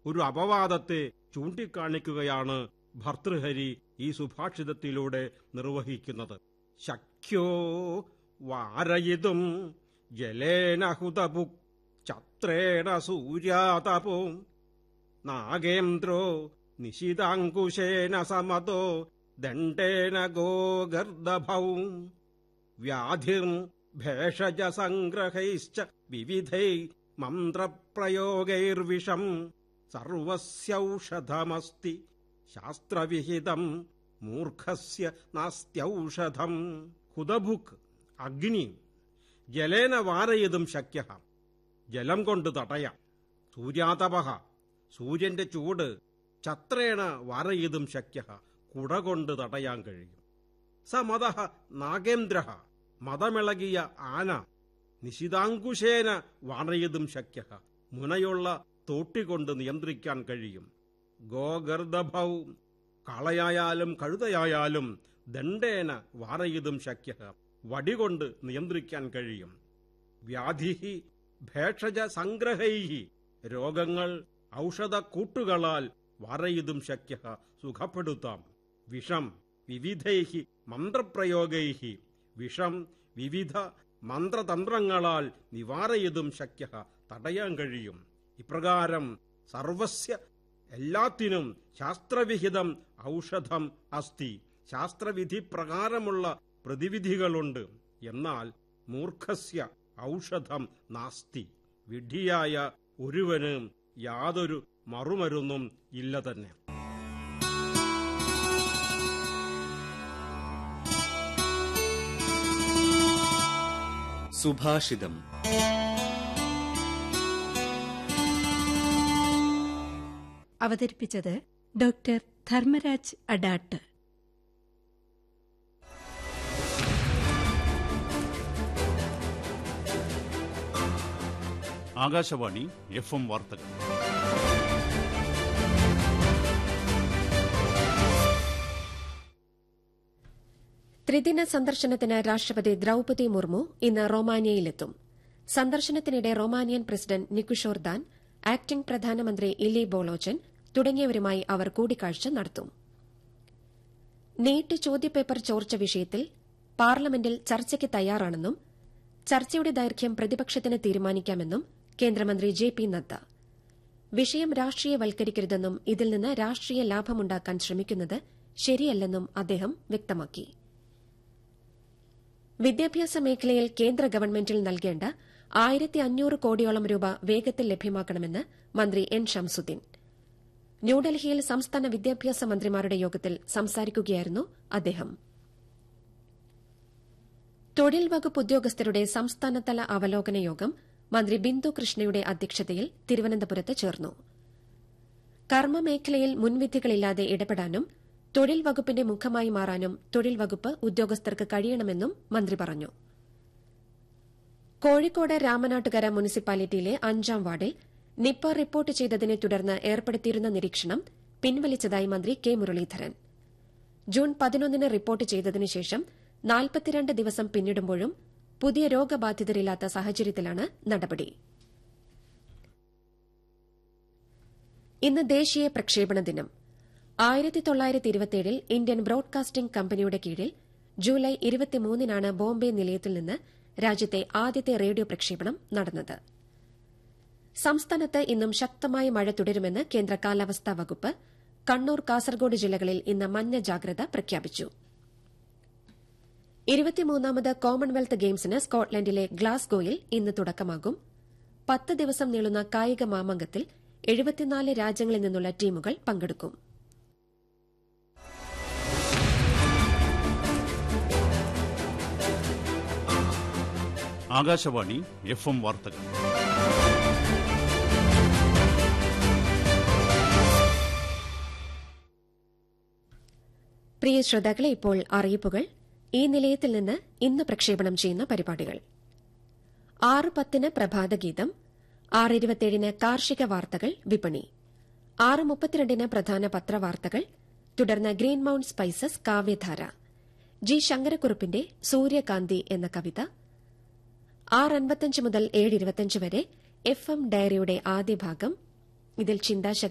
ഒരു അപവാദത്തെ ചൂണ്ടിക്കാണിക്കുകയാണ് ഭർതൃഹരി ഈ സുഭാഷിതത്തിലൂടെ നിർവഹിക്കുന്നത് ശക്യോ വാരയിതും ജലേന ഹുതപു ചത്രേണ സൂര്യാതപോ നാഗേന്ദ്രോ നിശിതാങ്കുശേന സമതോ ദണ്ഡേന ഗോഗർദഭൗ വ്യാധിർ ഭേഷജ സംഗ്രഹൈശ്ച വിവിധൈ മന്ത്രപ്രയോഗൈർവിഷം സർവസ്യൗഷധമസ്തി ശാസ്ത്രവിഹിതം മൂർഖസ്യ നാസ്ത്യൗഷധം ഹുതഭുക് അഗ്നി ജലേന വാരയതും ശക്യ ജലം കൊണ്ട് തടയാം സൂര്യാതപ സൂര്യന്റെ ചൂട് ചത്രേണ വാരയതും ശക്യ കുട കൊണ്ട് തടയാൻ കഴിയും സ മത നാഗേന്ദ്ര മതമിളകിയ ആന നിശിതാങ്കുശേന വാണയതും ശക്യ മുനയുള്ള തോട്ടികൊണ്ട് നിയന്ത്രിക്കാൻ കഴിയും ഗോഗർദഭൗ കളയായാലും കഴുതയായാലും ദണ്ഡേന വാറയതും ശക്യ വടികൊണ്ട് നിയന്ത്രിക്കാൻ കഴിയും വ്യാധി ഭേഷജ സംഗ്രഹൈഹി രോഗങ്ങൾ ഔഷധക്കൂട്ടുകളാൽ വാറയതും ശക്യ സുഖപ്പെടുത്താം വിഷം വിവിധൈഹി മന്ത്രപ്രയോഗൈഹി വിഷം വിവിധ മന്ത്രതന്ത്രങ്ങളാൽ നിവാരയതും ശക്യ തടയാൻ കഴിയും ഇപ്രകാരം സർവസ്യ എല്ലാത്തിനും ശാസ്ത്രവിഹിതം ഔഷധം അസ്തി ശാസ്ത്രവിധി പ്രകാരമുള്ള പ്രതിവിധികളുണ്ട് എന്നാൽ മൂർഖസ്യ ഔഷധം നാസ്തി വിഡ്ഢിയായ ഒരുവന് യാതൊരു മറുമരുന്നും ഇല്ല തന്നെ സുഭാഷിതം അവതരിപ്പിച്ചത് doctor Dharmaraj Adat Akashvani F M വാർത്തകൾ ത്രിദിന സന്ദർശനത്തിന് രാഷ്ട്രപതി ദ്രൌപതി മുർമു ഇന്ന് റൊമാനിയയിലെത്തും സന്ദർശനത്തിനിടെ Romanian president Nicusor Dan acting പ്രധാനമന്ത്രി ഇലി ബോളോച്ചൻ തുടങ്ങിയവരുമായി അവർ കൂടിക്കാഴ്ച നടത്തും നീറ്റ് ചോദ്യപേപ്പർ ചോർച്ച വിഷയത്തിൽ പാർലമെന്റിൽ ചർച്ചയ്ക്ക് തയ്യാറാണെന്നും ചർച്ചയുടെ ദൈർഘ്യം പ്രതിപക്ഷത്തിന് തീരുമാനിക്കാമെന്നും കേന്ദ്രമന്ത്രി ജെ പി നദ്ദ വിഷയം രാഷ്ട്രീയവൽക്കരിക്കരുതെന്നും ഇതിൽ നിന്ന് രാഷ്ട്രീയ ലാഭമുണ്ടാക്കാൻ ശ്രമിക്കുന്നത് ശരിയല്ലെന്നും അദ്ദേഹം വ്യക്തമാക്കി വിദ്യാഭ്യാസ മേഖലയിൽ കേന്ദ്ര ഗവൺമെന്റിൽ നൽകേണ്ട ആയിരത്തി അഞ്ഞൂറ് കോടിയോളം രൂപ വേഗത്തിൽ ലഭ്യമാക്കണമെന്ന് മന്ത്രി എൻ ഷംസുദ്ദീൻ ന്യൂഡൽഹിയിൽ സംസ്ഥാന വിദ്യാഭ്യാസ മന്ത്രിമാരുടെ യോഗത്തിൽ സംസാരിക്കുകയായിരുന്നു അദ്ദേഹം തൊഴിൽ വകുപ്പ് ഉദ്യോഗസ്ഥരുടെ സംസ്ഥാനതല അവലോകന യോഗം മന്ത്രി ബിന്ദു കൃഷ്ണയുടെ അധ്യക്ഷതയിൽ തിരുവനന്തപുരത്ത് ചേർന്നു കർമ്മമേഖലയിൽ മുൻവിധികളില്ലാതെ ഇടപെടാനും തൊഴിൽ വകുപ്പിന്റെ മുഖമായി മാറാനും തൊഴിൽ വകുപ്പ് ഉദ്യോഗസ്ഥർക്ക് കഴിയണമെന്നും മന്ത്രി പറഞ്ഞു കോഴിക്കോട് രാമനാട്ടുകര മുനിസിപ്പാലിറ്റിയിലെ അഞ്ചാം വാർഡിൽ നിപ്പ റിപ്പോർട്ട് ചെയ്തതിനെ തുടർന്ന് ഏർപ്പെടുത്തിയിരുന്ന നിരീക്ഷണം പിൻവലിച്ചതായി മന്ത്രി കെ മുരളീധരൻ ജൂൺ പതിനൊന്നിന് റിപ്പോർട്ട് ചെയ്തതിനു ശേഷം നാൽപ്പത്തിരണ്ട് ദിവസം പിന്നിടുമ്പോഴും പുതിയ രോഗബാധിതരില്ലാത്ത സാഹചര്യത്തിലാണ് നടപടി ഇന്ന് ദേശീയ പ്രക്ഷേപണ ദിനം ആയിരത്തി തൊള്ളായിരത്തി ഇരുപത്തിയേഴിൽ ഇന്ത്യൻ ബ്രോഡ്കാസ്റ്റിംഗ് കമ്പനിയുടെ കീഴിൽ ജൂലൈ ഇരുപത്തിമൂന്നിനാണ് ബോംബെ നിലയത്തിൽ നിന്ന് രാജ്യത്തെ ആദ്യത്തെ റേഡിയോ പ്രക്ഷേപണം നടന്നത് സംസ്ഥാനത്ത് ഇന്നും ശക്തമായ മഴ തുടരുമെന്ന് കേന്ദ്ര കാലാവസ്ഥാ വകുപ്പ് കണ്ണൂർ കാസർഗോഡ് ജില്ലകളിൽ ഇന്ന് മഞ്ഞ ജാഗ്രത പ്രഖ്യാപിച്ചു ഇരുപത്തിമൂന്നാമത് കോമൺവെൽത്ത് ഗെയിംസിന് സ്കോട്ട്ലൻഡിലെ ഗ്ലാസ്ഗോയിൽ ഇന്ന് തുടക്കമാകും പത്ത് ദിവസം നീളുന്ന കായിക മാമങ്കത്തിൽ എഴുപത്തിനാല് രാജ്യങ്ങളിൽ നിന്നുള്ള ടീമുകൾ പങ്കെടുക്കും ആകാശവാണി എഫ് എം വാർത്തകൾ പ്രിയ ശ്രോതാക്കളെ ഇപ്പോൾ അറിയിപ്പുകൾ ഈ നിലയത്തിൽ നിന്ന് ഇന്ന് പ്രക്ഷേപണം ചെയ്യുന്ന പരിപാടികൾ ആറ് പത്തിന് പ്രഭാതഗീതം ആറ് ഇരുപത്തിയേഴിന് കാർഷിക വാർത്തകൾ വിപണി ആറ് മുപ്പത്തിരണ്ടിന് പ്രധാന പത്രവാർത്തകൾ തുടർന്ന് green mount spices Kavyadhara G ശങ്കരക്കുറുപ്പിന്റെ സൂര്യകാന്തി എന്ന കവിത ആറ് അൻപത്തഞ്ച് മുതൽ ഏഴ് ഇരുപത്തഞ്ച് വരെ എഫ് എം ഡയറിയുടെ ആദ്യ ഭാഗം ഇതിൽ ചിന്താശക്തി